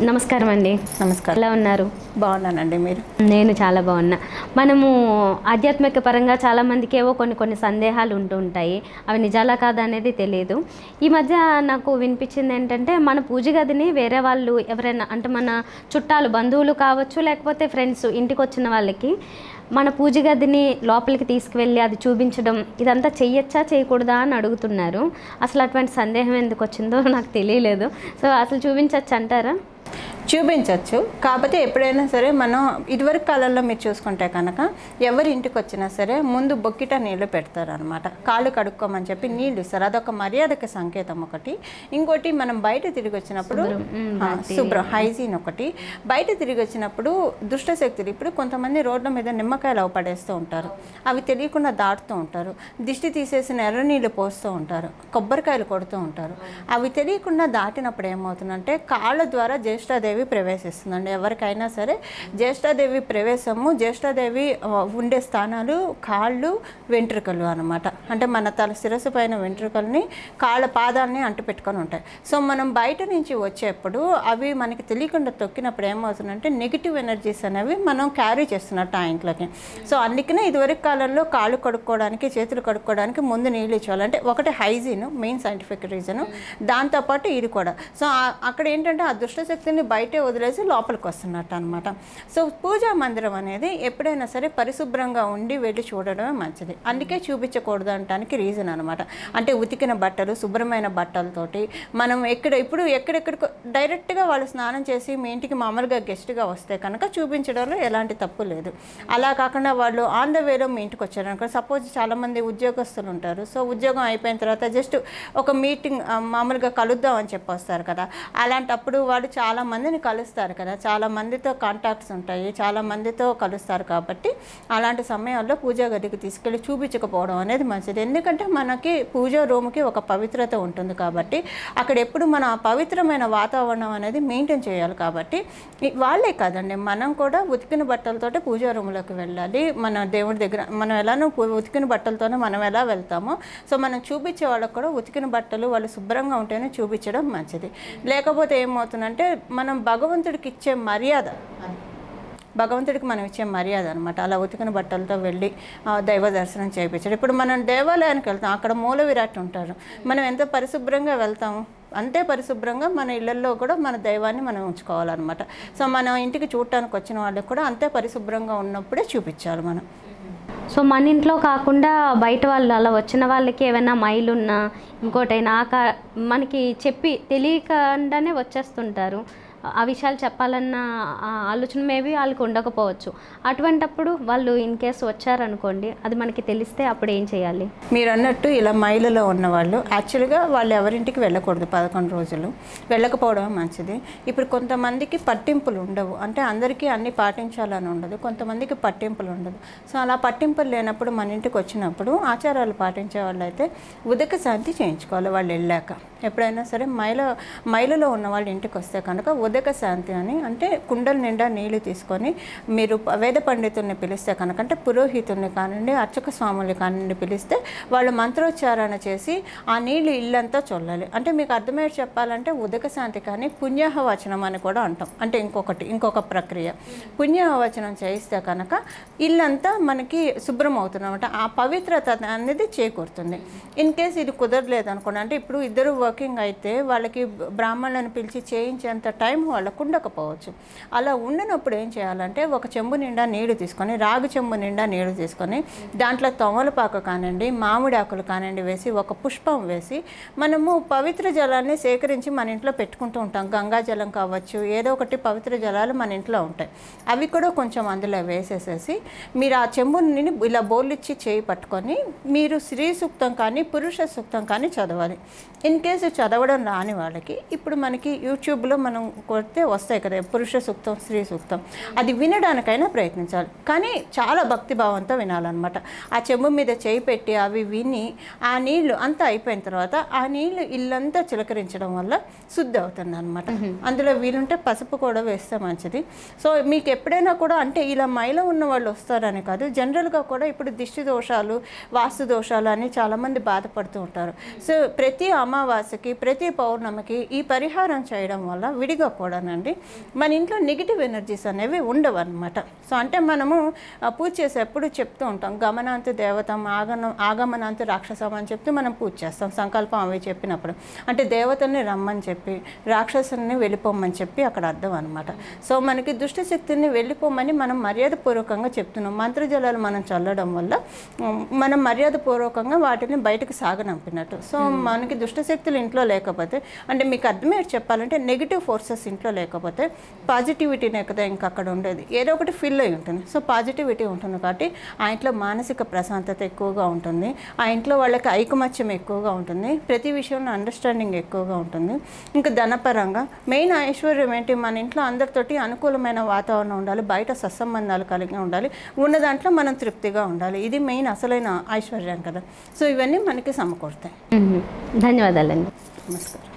నమస్కారం అండి నమస్కారం ఎలా ఉన్నారు బాగున్నానండి మీరు నేను చాలా బాగున్నా మనము ఆధ్యాత్మిక పరంగా చాలా మందికి ఏవో కొన్ని కొన్ని సందేహాలు ఉంటూ ఉంటాయి అవి నిజాలా కాదా అనేది తెలియదు ఈ మధ్య నాకు వినిపించింది ఏంటంటే మన పూజ గదిని వేరే వాళ్ళు ఎవరైనా అంటే మన చుట్టాలు బంధువులు కావచ్చు లేకపోతే ఫ్రెండ్స్ ఇంటికి వచ్చిన వాళ్ళకి మన పూజ గదిని లోపలికి తీసుకువెళ్ళి అది చూపించడం ఇదంతా చెయ్యొచ్చా చేయకూడదా అని అడుగుతున్నారు అసలు అటువంటి సందేహం ఎందుకు వచ్చిందో నాకు తెలియలేదు సో అసలు చూపించవచ్చు అంటారా చూపించవచ్చు కాకపోతే ఎప్పుడైనా సరే మనం ఇదివరకు కాలంలో మీరు చూసుకుంటే కనుక ఎవరి ఇంటికి వచ్చినా సరే ముందు బొక్కిట నీళ్లు పెడతారు అనమాట కాళ్ళు కడుక్కోమని చెప్పి నీళ్లు ఇస్తారు అదొక మర్యాదకి సంకేతం ఒకటి ఇంకోటి మనం బయట తిరిగి వచ్చినప్పుడు ఆ, శుభ్రం హైజీన్ ఒకటి బయట తిరిగి వచ్చినప్పుడు దుష్ట శక్తులు ఇప్పుడు కొంతమంది రోడ్ల మీద నిమ్మకాయలు అవి పడేస్తూ ఉంటారు అవి తెలియకుండా దాటుతూ ఉంటారు దిష్టి తీసేసిన ఎర్ర నీళ్ళు పోస్తూ ఉంటారు కొబ్బరికాయలు కొడుతూ ఉంటారు అవి తెలియకుండా దాటినప్పుడు ఏమవుతుందంటే కాళ్ళ ద్వారా జ్యేష్ఠాదేవి ప్రవేశిస్తుందండి ఎవరికైనా సరే జ్యేష్ఠాదేవి ప్రవేశము జ్యేష్ఠాదేవి ఆ, ఉండే స్థానాలు కాళ్ళు వెంట్రుకలు అనమాట అంటే మన తల శిరస్సు పైన వెంట్రుకల్ని కాళ్ళ పాదాలని అంటుపెట్టుకొని ఉంటాయి సో మనం బయట నుంచి వచ్చేప్పుడు అవి మనకి తెలియకుండా తొక్కినప్పుడు ఏమవుతుందంటే నెగిటివ్ ఎనర్జీస్ అనేవి మనం క్యారీ చేస్తున్నట్టు ఆ ఇంట్లోకి సో అందుకనే ఇదివరకు కాలంలో కాళ్ళు కడుక్కోవడానికి చేతులు కడుక్కోవడానికి ముందు నీళ్ళు ఇచ్చేవాళ్ళు అంటే ఒకటి హైజీన్ మెయిన్ సైంటిఫిక్ రీజన్ దాంతోపాటు ఇది కూడా సో ఆ- అక్కడ ఏంటంటే ఆ దుష్ట శక్తిని బయటే వదిలేసి లోపలికి వస్తున్నట్టు అనమాట సో పూజా మందిరం అనేది ఎప్పుడైనా సరే పరిశుభ్రంగా ఉండి వెళ్ళి చూడడమే మంచిది అందుకే చూపించకూడదు అనడానికి రీజన్ అనమాట అంటే ఉతికిన బట్టలు శుభ్రమైన బట్టలతోటి మనం ఎక్కడ ఇప్పుడు ఎక్కడెక్కడికో డైరెక్ట్గా వాళ్ళు స్నానం చేసి మీ ఇంటికి మామూలుగా గెస్ట్గా వస్తే కనుక చూపించడంలో ఎలాంటి తప్పు లేదు అలా కాకుండా వాళ్ళు ఆన్ ద వేలో మీ ఇంటికి వచ్చారు అనుకో సపోజ్ చాలామంది ఉద్యోగస్తులు ఉంటారు సో ఉద్యోగం అయిపోయిన తర్వాత జస్ట్ ఒక మీటింగ్ ఆ, మామూలుగా కలుద్దాం అని చెప్పి వస్తారు కదా అలాంటప్పుడు వాళ్ళు చాలా మందిని కలుస్తారు కదా చాలా మందితో కాంటాక్ట్స్ ఉంటాయి చాలా మందితో కలుస్తారు కాబట్టి అలాంటి సమయాల్లో పూజా గదికి తీసుకెళ్ళి చూపించకపోవడం అనేది మంచిది ఎందుకంటే మనకి పూజా రూమ్కి ఒక పవిత్రత ఉంటుంది కాబట్టి అక్కడ ఎప్పుడు మనం ఆ పవిత్రమైన వాతావరణం అనేది మెయింటైన్ చేయాలి కాబట్టి ఈ- వాళ్ళే కాదండి మనం కూడా ఉతికిన బట్టలతోటే పూజా రూమ్లోకి వెళ్ళాలి మన దేవుడి దగ్గర మనం ఎలానో పు- ఉతికిన బట్టలతోనే మనం ఎలా వెళ్తామో సో మనం చూపించే వాళ్ళకు కూడా ఉతికిన బట్టలు వాళ్ళు శుభ్రంగా ఉంటేనే చూపించడం మంచిది లేకపోతే ఏమవుతుందంటే మనం భగవంతుడికి ఇచ్చే మర్యాద భగవంతుడికి మనం ఇచ్చే మర్యాద అనమాట అలా ఉతికిన బట్టలతో వెళ్ళి ఆ, దైవ దర్శనం చేయించాడు ఇప్పుడు మనం దేవాలయానికి వెళ్తాం అక్కడ మూల విరాట్ ఉంటారు మనం ఎంత పరిశుభ్రంగా వెళ్తాము అంతే పరిశుభ్రంగా మన ఇళ్ళల్లో కూడా మన దైవాన్ని మనం ఉంచుకోవాలన్నమాట సో మన ఇంటికి చూడటానికి వచ్చిన వాళ్ళకి కూడా అంతే పరిశుభ్రంగా ఉన్నప్పుడే చూపించాలి మనం సో మన ఇంట్లో కాకుండా బయట వాళ్ళు అలా వచ్చిన వాళ్ళకి ఏమైనా మైలు ఉన్నా ఇంకోటైనా ఆకా మనకి చెప్పి తెలియకుండానే వచ్చేస్తుంటారు ఆ విషయాలు చెప్పాలన్న ఆ ఆలోచన మేబీ వాళ్ళకి ఉండకపోవచ్చు అటువంటప్పుడు వాళ్ళు ఇన్ కేసు వచ్చారనుకోండి అది మనకి తెలిస్తే అప్పుడు ఏం చేయాలి మీరు అన్నట్టు ఇలా మైలలో ఉన్నవాళ్ళు యాక్చువల్గా వాళ్ళు ఎవరింటికి వెళ్ళకూడదు పదకొండు రోజులు వెళ్ళకపోవడం మంచిది ఇప్పుడు కొంతమందికి పట్టింపులు ఉండవు అంటే అందరికీ అన్ని పాటించాలని ఉండదు కొంతమందికి పట్టింపులు ఉండదు సో అలా పట్టింపులు లేనప్పుడు మన ఇంటికి వచ్చినప్పుడు ఆచారాలు పాటించే వాళ్ళైతే ఉదక శాంతి చేయించుకోవాలి వాళ్ళు వెళ్ళాక ఎప్పుడైనా సరే మైల మైలలో ఉన్న వాళ్ళు ఇంటికి వస్తే కనుక ఉదక శాంతి అని అంటే కుండల నిండా నీళ్లు తీసుకొని మీరు వేద పండితుల్ని పిలిస్తే కనుక అంటే పురోహితుల్ని కానివ్వండి అర్చక స్వాముల్ని కానివ్వండి పిలిస్తే వాళ్ళు మంత్రోచ్చారణ చేసి ఆ నీళ్లు ఇల్లంతా చల్లాలి అంటే మీకు అర్థమయ్యే చెప్పాలంటే ఉదక శాంతి కానీ పుణ్యాహవచనం అని కూడా అంటాం అంటే ఇంకొకటి ఇంకొక ప్రక్రియ పుణ్యాహవచనం చేయిస్తే కనుక ఇల్లంతా మనకి శుభ్రం అవుతుంది అనమాట ఆ పవిత్రత అనేది చేకూరుతుంది ఇన్ కేస్ ఇది కుదరలేదు అనుకోండి అంటే ఇప్పుడు ఇద్దరు వర్కింగ్ అయితే వాళ్ళకి బ్రాహ్మణులను పిలిచి చేయించేంత టైం వాళ్ళకు ఉండకపోవచ్చు అలా ఉండనప్పుడు ఏం చేయాలంటే ఒక చెంబు నిండా నీళ్లు తీసుకొని రాగి చెంబు నిండా నీళ్లు తీసుకొని దాంట్లో తమలపాకు కానివ్వండి మామిడి ఆకులు కానివ్వండి వేసి ఒక పుష్పం వేసి మనము పవిత్ర జలాన్ని సేకరించి మన ఇంట్లో పెట్టుకుంటూ ఉంటాం గంగా జలం కావచ్చు ఏదో ఒకటి పవిత్ర జలాలు మన ఇంట్లో ఉంటాయి అవి కూడా కొంచెం అందులో వేసేసేసి మీరు ఆ చెంబుని ఇలా బోర్లిచ్చి చేయి పట్టుకొని మీరు స్త్రీ సూక్తం కానీ పురుష సూక్తం కానీ చదవాలి ఇన్ కేసు చదవడం రాని వాళ్ళకి ఇప్పుడు మనకి యూట్యూబ్లో మనం కొడితే వస్తాయి కదా పురుష సూక్తం స్త్రీ సూక్తం అది వినడానికైనా ప్రయత్నించాలి కానీ చాలా భక్తిభావంతో వినాలన్నమాట ఆ చెంబు మీద చేయి పెట్టి అవి విని ఆ నీళ్లు అంతా అయిపోయిన తర్వాత ఆ నీళ్లు ఇల్లంతా చిలకరించడం వల్ల శుద్ధి అవుతుంది అనమాట అందులో వీలుంటే పసుపు కూడా వేస్తే మంచిది సో మీకు ఎప్పుడైనా కూడా అంటే ఇలా మైల ఉన్న వాళ్ళు వస్తారని కాదు జనరల్గా కూడా ఇప్పుడు దిష్టి దోషాలు వాస్తు దోషాలు అని చాలామంది బాధపడుతూ ఉంటారు సో ప్రతి అమావాస్య అమావాస్యకి ప్రతి పౌర్ణమికి ఈ పరిహారం చేయడం వల్ల విడిగా కూడానండి మన ఇంట్లో నెగిటివ్ ఎనర్జీస్ అనేవి ఉండవు అనమాట సో అంటే మనము ఆ, పూజ చేసేప్పుడు చెప్తూ ఉంటాం గమనాంతు దేవతం ఆగనం ఆగమనాంతు రాక్షసం అని చెప్తే మనం పూజ చేస్తాం సంకల్పం అవి చెప్పినప్పుడు అంటే దేవతల్ని రమ్మని చెప్పి రాక్షసుల్ని వెళ్ళిపోమని చెప్పి అక్కడ అర్థం అనమాట సో మనకి దుష్ట శక్తిని వెళ్ళిపోమని మనం మర్యాదపూర్వకంగా చెప్తున్నాం మంత్రజలాలు మనం చల్లడం వల్ల ఉమ్, మనం మర్యాదపూర్వకంగా వాటిని బయటకు సాగనంపినట్టు సో మనకి దుష్ట శక్తులు ఇంట్లో లేకపోతే అంటే మీకు అర్థమయ్యేది చెప్పాలంటే నెగిటివ్ ఫోర్సెస్ ఇంట్లో లేకపోతే పాజిటివిటీనే కదా ఇంకా అక్కడ ఉండేది ఏదో ఒకటి ఫిల్ అయి ఉంటుంది సో పాజిటివిటీ ఉంటుంది కాబట్టి ఆ ఇంట్లో మానసిక ప్రశాంతత ఎక్కువగా ఉంటుంది ఆ ఇంట్లో వాళ్ళకి ఐకమత్యం ఎక్కువగా ఉంటుంది ప్రతి విషయంలో అండర్స్టాండింగ్ ఎక్కువగా ఉంటుంది ఇంకా ధనపరంగా మెయిన్ ఐశ్వర్యం ఏంటి మన ఇంట్లో అందరితోటి అనుకూలమైన వాతావరణం ఉండాలి బయట సత్సంబంధాలు కలిగి ఉండాలి ఉన్న దాంట్లో మనం తృప్తిగా ఉండాలి ఇది మెయిన్ అసలైన ఐశ్వర్యం కదా సో ఇవన్నీ మనకి సమకూరుతాయి మ్మ్. ధన్యవాదాలండి నమస్కారం